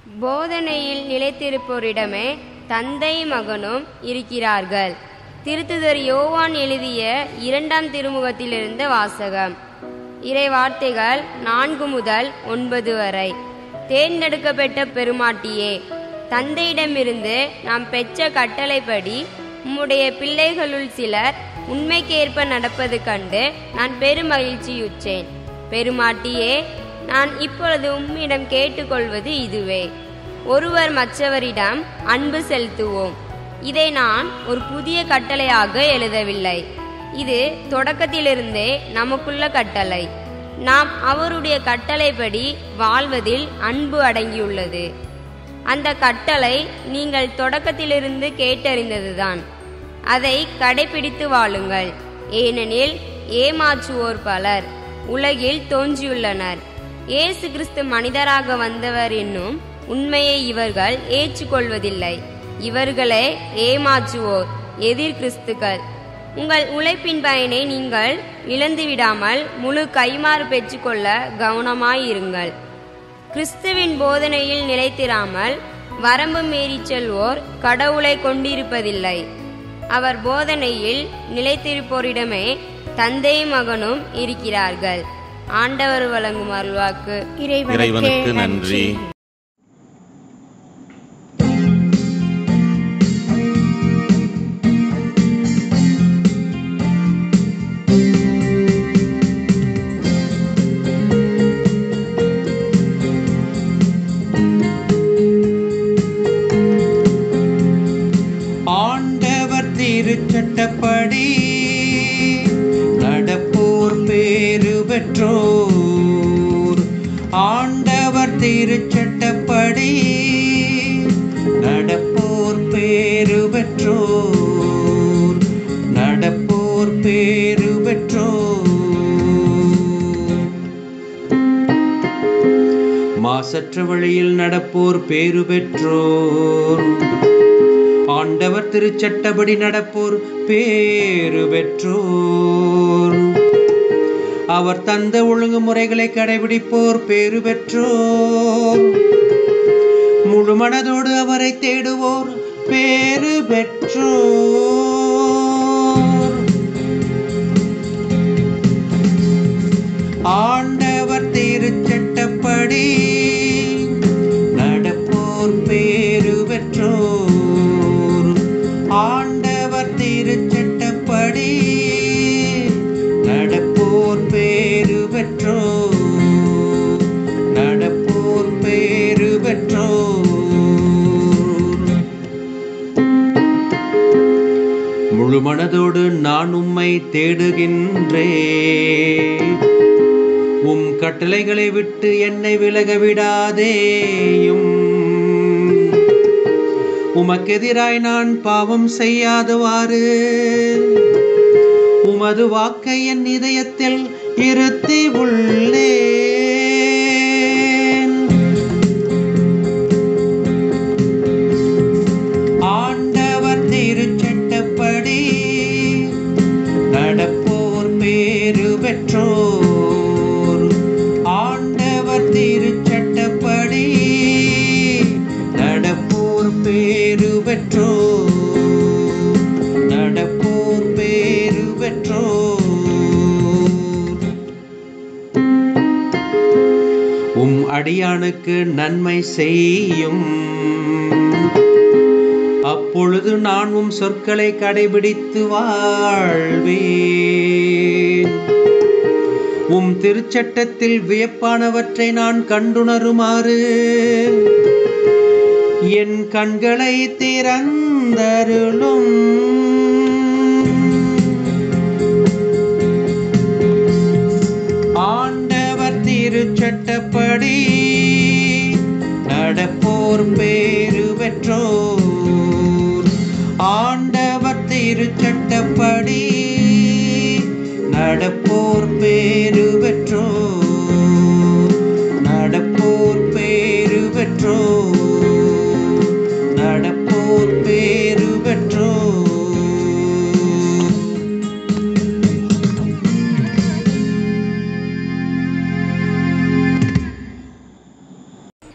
போதனையில் நிலைத்திருப்போரிடமே தந்தை மகனும் இருக்கிறார்கள் திருத்துதர் யோவான் எழுதிய இரண்டாம் திருமுகத்திலிருந்த வாசகம் இறை வார்த்தைகள் நான்கு முதல் ஒன்பது வரை தேர்ந்தெடுக்கப்பட்ட பெருமாட்டியே தந்தையிடமிருந்து நாம் பெற்ற கட்டளைப்படி உம்முடைய பிள்ளைகளுள் சிலர் உண்மைக்கேற்ப நடப்பது கண்டு நான் பெருமகிழ்ச்சியுற்றேன் பெருமாட்டியே நான் இப்பொழுது உம்மிடம் கேட்டுக்கொள்வது இதுவே ஒருவர் மற்றவரிடம் அன்பு செலுத்துவோம் இதை நான் ஒரு புதிய கட்டளையாக எழுதவில்லை இது தொடக்கத்திலிருந்தே நமக்குள்ள கட்டளை நாம் அவருடைய கட்டளைப்படி வாழ்வதில் அன்பு அடங்கியுள்ளது அந்த கட்டளை நீங்கள் தொடக்கத்திலிருந்து கேட்டறிந்ததுதான் அதை கடைபிடித்து வாழுங்கள் ஏனெனில் ஏமாற்றுவோர் பலர் உலகில் தோன்றியுள்ளனர் இயேசு கிறிஸ்து மனிதராக வந்தவர் என்னும் உண்மையை இவர்கள் ஏற்றுக்கொள்வதில்லை இவர்களே ஏமாற்றுவோர் எதிர் கிறிஸ்துக்கள் உங்கள் உழைப்பின் பயனை நீங்கள் இழந்துவிடாமல் முழு கைமாறு பெற்றுக்கொள்ள கவனமாயிருங்கள் கிறிஸ்துவின் போதனையில் நிலைத்திராமல் வரம்பு மீறிச் செல்வோர் கடவுளை கொண்டிருப்பதில்லை அவர் போதனையில் நிலைத்திருப்போரிடமே தந்தை மகனும் இருக்கிறார்கள் ஆண்டவர் வழங்கும் அருள்வாக்கு இறைவனுக்கு நன்றி ஆண்டவர் திருச்சட்டப்படி நடப்போர் பேரு பெற்றோர் ஆண்டவர் திருச்சட்டப்படி நடப்போர் பேரு பெற்றோர் நடப்போர் பேரு பெற்றோர் மாசற்ற வழியில் நடப்போர் பேரு பெற்றோர் ஆண்டவர் திருச்சட்டப்படி நடப்போர் பேரு பெற்றோர் அவர் தந்த ஒழுங்குமுறைகளை கடைபிடிப்போர் பேரு பெற்றோர் முழு மனதோடு அவரை தேடுவோர் பேரு பெற்றோர் ஆண்டவர் திருச்சட்டப்படி நடப்போர் பேரு பெற்றோர் ஆண்டவர் திருச்சட்டப்படி நடப்போர் பேரு பெற்றோர் நடப்போர் பேரு பெற்றோர் முழு மனதோடு நான் உம்மை தேடுகின்றேன் உம் கட்டளைகளை விட்டு என்னை விலக விடாதேயும் உமக்கெதிராய் நான் பாவம் செய்யாதவாறு உமது வாக்கை என் இதயத்தில் இருத்தி உள்ளேன் ஆண்டவர் திருச்சட்டப்படி நடப்போர் பேரு பெற்றோர் ஆண்டவர் திருச்சட்டப்படி நடப்போர் பேரு பெற்றோர் நடப்போர் பேரு பெற்றோர் உம் அடியானுக்கு நன்மை செய்யும் அப்பொழுது நான் உம் சொற்களை கடைபிடித்து வாழ்வேன் உம் திருச்சட்டத்தில் வியப்பானவற்றை நான் கண்டுணருமாறு என் கண்களை திறந்தருளும் ஆண்டவர் திருச்சட்டப்படி நடப்போர் பேரு பெற்றோர் ஆண்டவர் திருச்சட்டப்படி நடப்போர் பேரு பெற்றோர் நடப்போர் பேரு பெற்றோர் நடப்போர் பேரு பெற்றோர்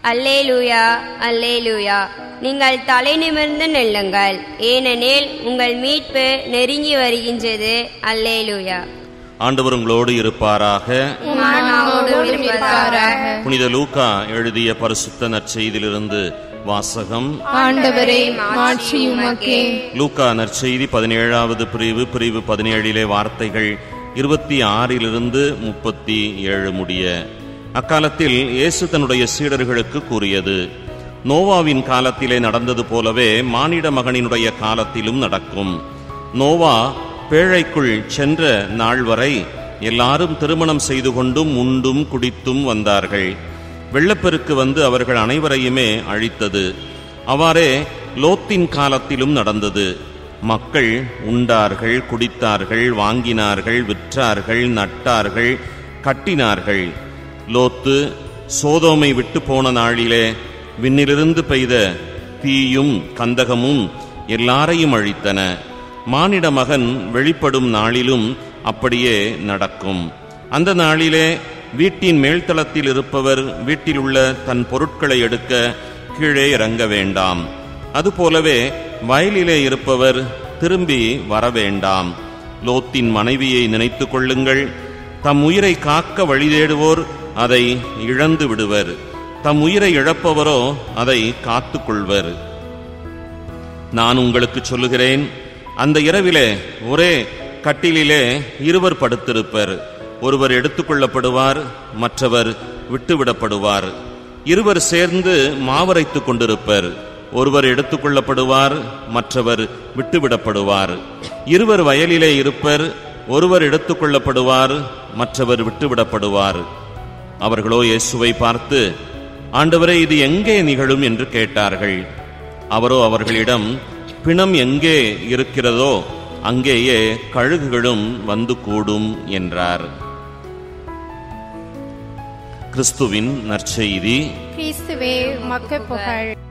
அல்லேலூயா அல்லேலூயா நீங்கள் தலை நிமிர்ந்து நெல்லுங்கள் ஏனெனில் உங்கள் மீட்பு நெருங்கி வருகின்றது அல்லேலூயா ஆண்டவர் உங்களோடு இருப்பாராக உம்மானோடும் இருப்பதாக. புனித லூக்கா எழுதிய பரிசுத்த நற்செய்தியிலிருந்து வாசகம் ஆண்டவரே மாட்சி உமக்கே லூக்கா நற்செய்தி பதினேழாவது பிரிவு பிரிவு பதினேழிலே வார்த்தைகள் இருபத்தி ஆறிலிருந்து முப்பத்தி ஏழு முடிய அக்காலத்தில் இயேசு தன்னுடைய சீடர்களுக்கு கூறியது நோவாவின் காலத்திலே நடந்தது போலவே மானிட மகனினுடைய காலத்திலும் நடக்கும் நோவா பேழைக்குள் சென்ற நாள் வரை எல்லாரும் திருமணம் செய்து கொண்டும் உண்டும் குடித்தும் வந்தார்கள் வெள்ளப்பெருக்கு வந்து அவர்கள் அனைவரையுமே அழித்தது அவ்வாறே லோத்தின் காலத்திலும் நடந்தது மக்கள் உண்டார்கள் குடித்தார்கள் வாங்கினார்கள் விற்றார்கள் நட்டார்கள் கட்டினார்கள் லோத்து சோதோமை விட்டு போன நாளிலே விண்ணிலிருந்து பெய்த தீயும் கந்தகமும் எல்லாரையும் அழித்தன மானிட மகன் வெளிப்படும் நாளிலும் அப்படியே நடக்கும் அந்த நாளிலே வீட்டின் மேல்தளத்தில் இருப்பவர் வீட்டில் உள்ள தன் பொருட்களை எடுக்க கீழே இறங்க வேண்டாம் அதுபோலவே வயலிலே இருப்பவர் திரும்பி வர வேண்டாம் லோத்தின் மனைவியை நினைத்துக் கொள்ளுங்கள் தம் உயிரை காக்க வழி தேடுவோர் அதை இழந்து விடுவர் தம் உயிரை இழப்பவரோ அதை காத்துக் கொள்வர் நான் உங்களுக்கு சொல்லுகிறேன் அந்த இரவிலே ஒரே கட்டிலிலே இருவர் படுத்திருப்பர் ஒருவர் எடுத்துக்கொள்ளப்படுவார் மற்றவர் விட்டுவிடப்படுவார் இருவர் சேர்ந்து மாவரைத்துக் கொண்டிருப்பர் ஒருவர் எடுத்துக்கொள்ளப்படுவார் மற்றவர் விட்டுவிடப்படுவார் இருவர் வயலிலே இருப்பர் ஒருவர் எடுத்துக்கொள்ளப்படுவார் மற்றவர் விட்டுவிடப்படுவார் அவர்களோ இயேசுவை பார்த்து ஆண்டவரே இது எங்கே நிகழும் என்று கேட்டார்கள் அவரோ அவர்களிடம் பிணம் எங்கே இருக்கிறதோ அங்கேயே கழுகுகளும் வந்து கூடும் என்றார் கிறிஸ்துவின் நற்செய்தி கிறிஸ்துவே உமக்கு புகழ்